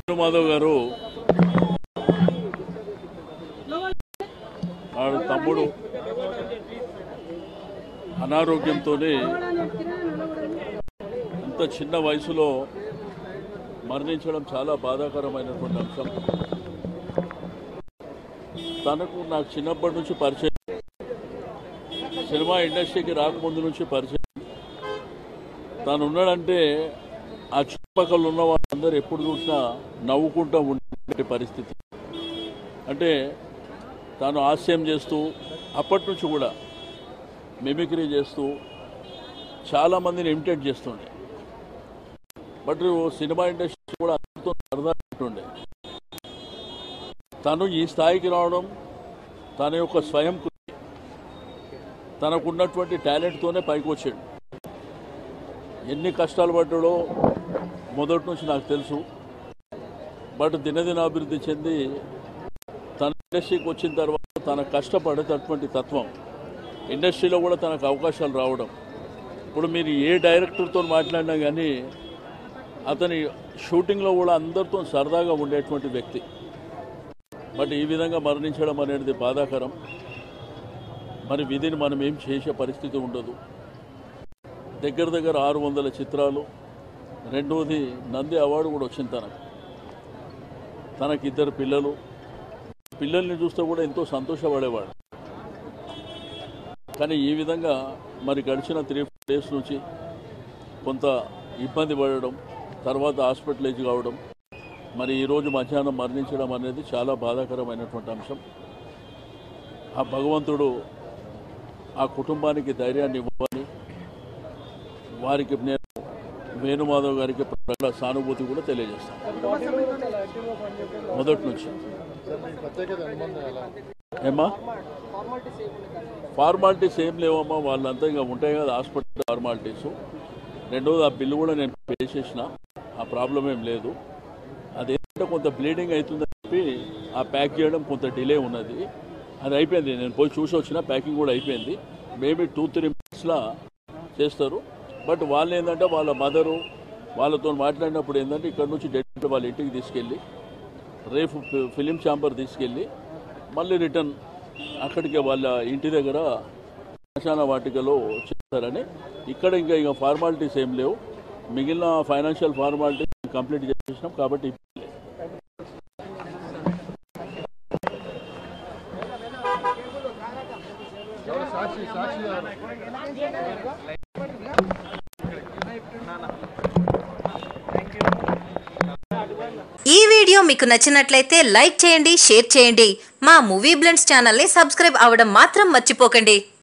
మాధవ్ గారు వాడు తమ్ముడు అనారోగ్యంతో ఇంత చిన్న వయసులో మరణించడం చాలా బాధాకరమైనటువంటి అంశం తనకు నాకు చిన్నప్పటి నుంచి పరిచయం సినిమా ఇండస్ట్రీకి రాకముందు నుంచి పరిచయం తాను ఉన్నాడంటే ఆ చుట్టుపక్కల ఉన్న వాళ్ళందరూ ఎప్పుడు చూసినా నవ్వుకుంటూ ఉండే పరిస్థితి అంటే తాను హాస్యం చేస్తూ అప్పటి నుంచి కూడా మిమిక్రీ చేస్తూ చాలామందిని ఇమిటేట్ చేస్తుండే బట్ సినిమా ఇండస్ట్రీ కూడా అందరితో సరదా ఉంటుండే తను ఈ స్థాయికి రావడం తన యొక్క స్వయం కృషి తనకున్నటువంటి టాలెంట్తోనే పైకి వచ్చాడు ఎన్ని కష్టాలు పడ్డాడో మొదటి నుంచి నాకు తెలుసు బట్ దినదిన అభివృద్ధి చెంది తన ఇండస్ట్రీకి వచ్చిన తర్వాత తన కష్టపడేటటువంటి తత్వం ఇండస్ట్రీలో కూడా తనకు అవకాశాలు రావడం ఇప్పుడు మీరు ఏ డైరెక్టర్తో మాట్లాడినా కానీ అతని షూటింగ్లో కూడా అందరితో సరదాగా ఉండేటువంటి వ్యక్తి బట్ ఈ విధంగా మరణించడం అనేది బాధాకరం మరి విధిని మనం ఏం చేసే పరిస్థితి ఉండదు దగ్గర దగ్గర ఆరు వందల చిత్రాలు రెండోది నంది అవార్డు కూడా వచ్చింది తనకు తనకి ఇద్దరు పిల్లలు పిల్లల్ని చూస్తే కూడా ఎంతో సంతోషపడేవాడు కానీ ఈ విధంగా మరి గడిచిన త్రీ ఫోర్ డేస్ నుంచి కొంత ఇబ్బంది పడడం తర్వాత హాస్పిటలైజ్ కావడం మరి ఈరోజు మధ్యాహ్నం మరణించడం అనేది చాలా బాధాకరమైనటువంటి అంశం ఆ భగవంతుడు ఆ కుటుంబానికి ధైర్యాన్ని ఇవ్వాలి వారికి నేను వేణుమాధవ్ గారికి ప్రజల సానుభూతి కూడా తెలియజేస్తాను మొదటి నుంచి ఏమ్మా ఫార్మాలిటీస్ ఏం లేవమ్మా వాళ్ళంతా ఇంకా ఉంటాయి కదా హాస్పిటల్ ఫార్మాలిటీస్ రెండోది ఆ బిల్లు కూడా నేను పే చేసిన ఆ ప్రాబ్లం ఏం లేదు అదేంటంటే కొంత బ్లీడింగ్ అవుతుందని చెప్పి ఆ ప్యాక్ చేయడం కొంత డిలే ఉన్నది అది అయిపోయింది నేను పోయి చూసి వచ్చిన ప్యాకింగ్ కూడా అయిపోయింది మేబీ టూ త్రీ మినిట్స్లో చేస్తారు బట్ వాళ్ళు ఏంటంటే వాళ్ళ మదరు వాళ్ళతో మాట్లాడినప్పుడు ఏంటంటే ఇక్కడ నుంచి డెడ్ వాళ్ళ ఇంటికి తీసుకెళ్ళి రేపు ఫి- ఫిలిం ఛాంబర్ తీసుకెళ్ళి మళ్ళీ రిటర్న్ అక్కడికి వాళ్ళ ఇంటి దగ్గర శ్మశాన వాటికలో చేస్తారని ఇక్కడ ఇంకా ఇక ఫార్మాలిటీస్ ఏం లేవు మిగిలిన ఫైనాన్షియల్ ఫార్మాలిటీస్ కంప్లీట్ చేసేసినాం కాబట్టి ఇప్పుడు లేదు. ఈ వీడియో మీకు నచ్చినట్లయితే లైక్ చేయండి షేర్ చేయండి మా మూవీ బ్లెండ్స్ ఛానల్ని సబ్స్క్రైబ్ అవ్వడం మాత్రం మర్చిపోకండి